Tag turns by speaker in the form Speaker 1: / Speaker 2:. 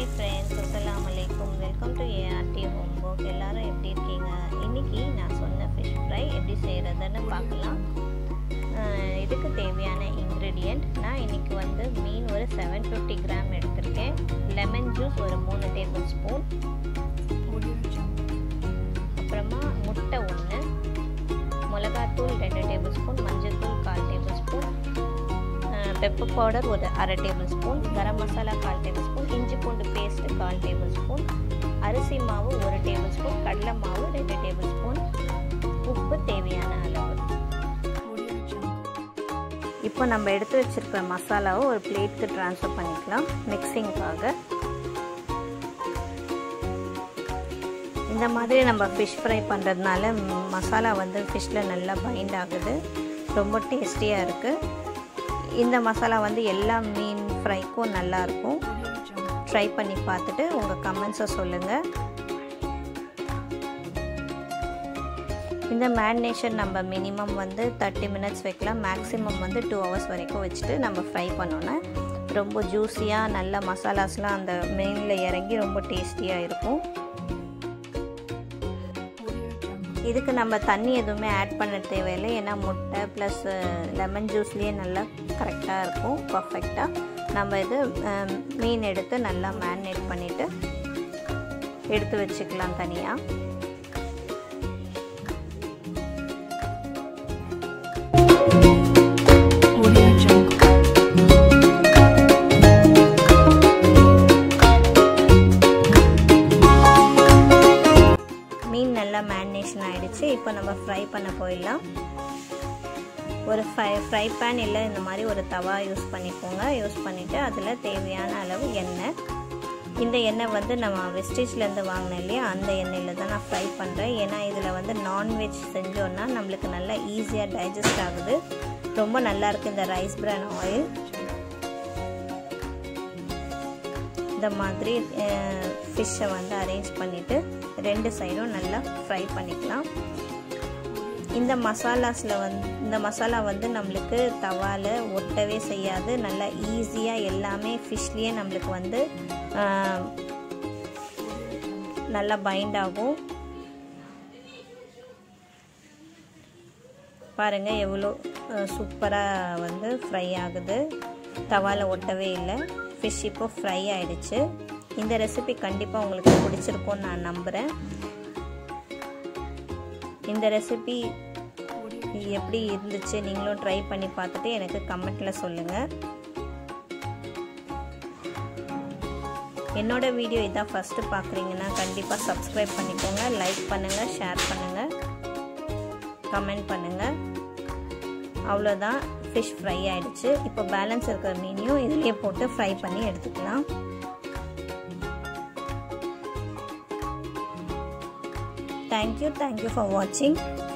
Speaker 1: hi friends அஸ்ஸலாமு அலைக்கும் welcome to ART home work எல்லாரும் எப்படி இருக்கீங்க இன்னைக்கு நான் சொன்ன ஃபிஷ் ஃப்ரை எப்படி செய்கிறதுன்னு பார்க்கலாம் அஹ் இதுக்கு தேவையான இன்க்ரீடியண்ட் நான் இன்னைக்கு வந்து மீன் ஒரு செவன் ஃபிஃப்டி கிராம் எடுத்திருக்கேன் லெமன் ஜூஸ் ஒரு மூணு டேபிள் ஸ்பூன் அப்புறமா முட்டை ஒன்று மிளகாத்தூள் ரெண்டு டேபிள் ஸ்பூன் மஞ்சள்தூள் கால் டேபிள் ஸ்பூன் பெப்பர் பவுடர் ஒரு அரை டேபிள் ஸ்பூன் கரம் மசாலா கால் டேபிள் ஸ்பூன் இஞ்சி பூண்டு பேஸ்ட்டு கால் டேபிள் ஸ்பூன் அரிசி மாவு ஒரு டேபிள் ஸ்பூன் கடலை மாவு ரெண்டு டேபிள் ஸ்பூன் உப்பு தேவையான அளவு இப்போ நம்ம எடுத்து வச்சிருக்கிற மசாலாவை ஒரு பிளேட்க்கு ட்ரான்ஸ்ஃபர் பண்ணிக்கலாம் மிக்சிங்காக இந்த மாதிரி நம்ம ஃபிஷ் ஃப்ரை பண்ணுறதுனால மசாலா வந்து ஃபிஷ்ஷில் நல்லா பைண்ட் ஆகுது ரொம்ப டேஸ்டியாக இருக்குது இந்த மசாலா வந்து எல்லா மீன் ஃப்ரைக்கும் நல்லாயிருக்கும் ட்ரை பண்ணி பார்த்துட்டு உங்கள் கமெண்ட்ஸை சொல்லுங்கள் இந்த மேரினேஷன் நம்ம மினிமம் வந்து தேர்ட்டி மினிட்ஸ் வைக்கலாம் மேக்ஸிமம் வந்து டூ ஹவர்ஸ் வரைக்கும் வச்சுட்டு நம்ம ஃப்ரை பண்ணோன்னா ரொம்ப ஜூஸியாக நல்ல மசாலாஸ்லாம் அந்த மீனில் இறங்கி ரொம்ப டேஸ்டியாக இருக்கும் இதுக்கு நம்ம தண்ணி எதுவுமே ஆட் பண்ண தேவையில்லை ஏன்னா முட்டை ப்ளஸ் லெமன் ஜூஸ்லேயே நல்லா கரெக்டாக இருக்கும் பர்ஃபெக்டாக நம்ம இது மீன் எடுத்து நல்லா மேரினேட் பண்ணிவிட்டு எடுத்து வச்சுக்கலாம் தனியாக மீன் நல்லா மேரினேஷன் ஆகிடுச்சு இப்போ நம்ம ஃப்ரை பண்ண போயிடலாம் ஒரு ஃப்ரை ஃப்ரை பேன் இல்லை இந்த மாதிரி ஒரு தவா யூஸ் பண்ணிக்கோங்க யூஸ் பண்ணிவிட்டு அதில் தேவையான அளவு எண்ணெய் இந்த எண்ணெய் வந்து நம்ம வெஸ்டேஜ்லேருந்து வாங்கினேன் இல்லையா அந்த எண்ணெயில் தான் நான் ஃப்ரை பண்ணுறேன் ஏன்னா இதில் வந்து நான்வெஜ் செஞ்சோன்னா நம்மளுக்கு நல்லா ஈஸியாக டைஜஸ்ட் ஆகுது ரொம்ப நல்லாயிருக்கு இந்த ரைஸ் பிரான் ஆயில் இந்த மாதிரி ஃபிஷ்ஷை வந்து அரேஞ்ச் பண்ணிவிட்டு ரெண்டு சைடும் நல்லா ஃப்ரை பண்ணிக்கலாம் இந்த மசாலாஸில் வந்து இந்த மசாலா வந்து நம்மளுக்கு தவால ஒட்டவே செய்யாது நல்லா ஈஸியாக எல்லாமே ஃபிஷ்லேயே நம்மளுக்கு வந்து நல்லா பைண்ட் ஆகும் பாருங்கள் எவ்வளோ சூப்பராக வந்து ஃப்ரை ஆகுது தவால ஒட்டவே இல்லை ஃபிஷ் இப்போ ஃப்ரை ஆகிடுச்சு இந்த ரெசிபி கண்டிப்பாக உங்களுக்கு பிடிச்சிருக்கும்னு நான் நம்புகிறேன் இந்த ரெசிபி எப்படி இருந்துச்சு நீங்களும் ட்ரை பண்ணி பார்த்துட்டு எனக்கு கமெண்ட்டில் சொல்லுங்கள் என்னோட வீடியோ இதான் ஃபஸ்ட்டு பார்க்குறீங்கன்னா கண்டிப்பாக சப்ஸ்கிரைப் பண்ணிக்கோங்க லைக் பண்ணுங்கள் ஷேர் பண்ணுங்கள் கமெண்ட் பண்ணுங்கள் அவ்வளோதான் ஃபிஷ் ஃப்ரை ஆகிடுச்சு இப்போ பேலன்ஸ் இருக்கிற மீனையும் இதுலேயே போட்டு ஃப்ரை பண்ணி எடுத்துக்கலாம் தேங்க்யூ தேங்க்யூ ஃபார் வாட்சிங்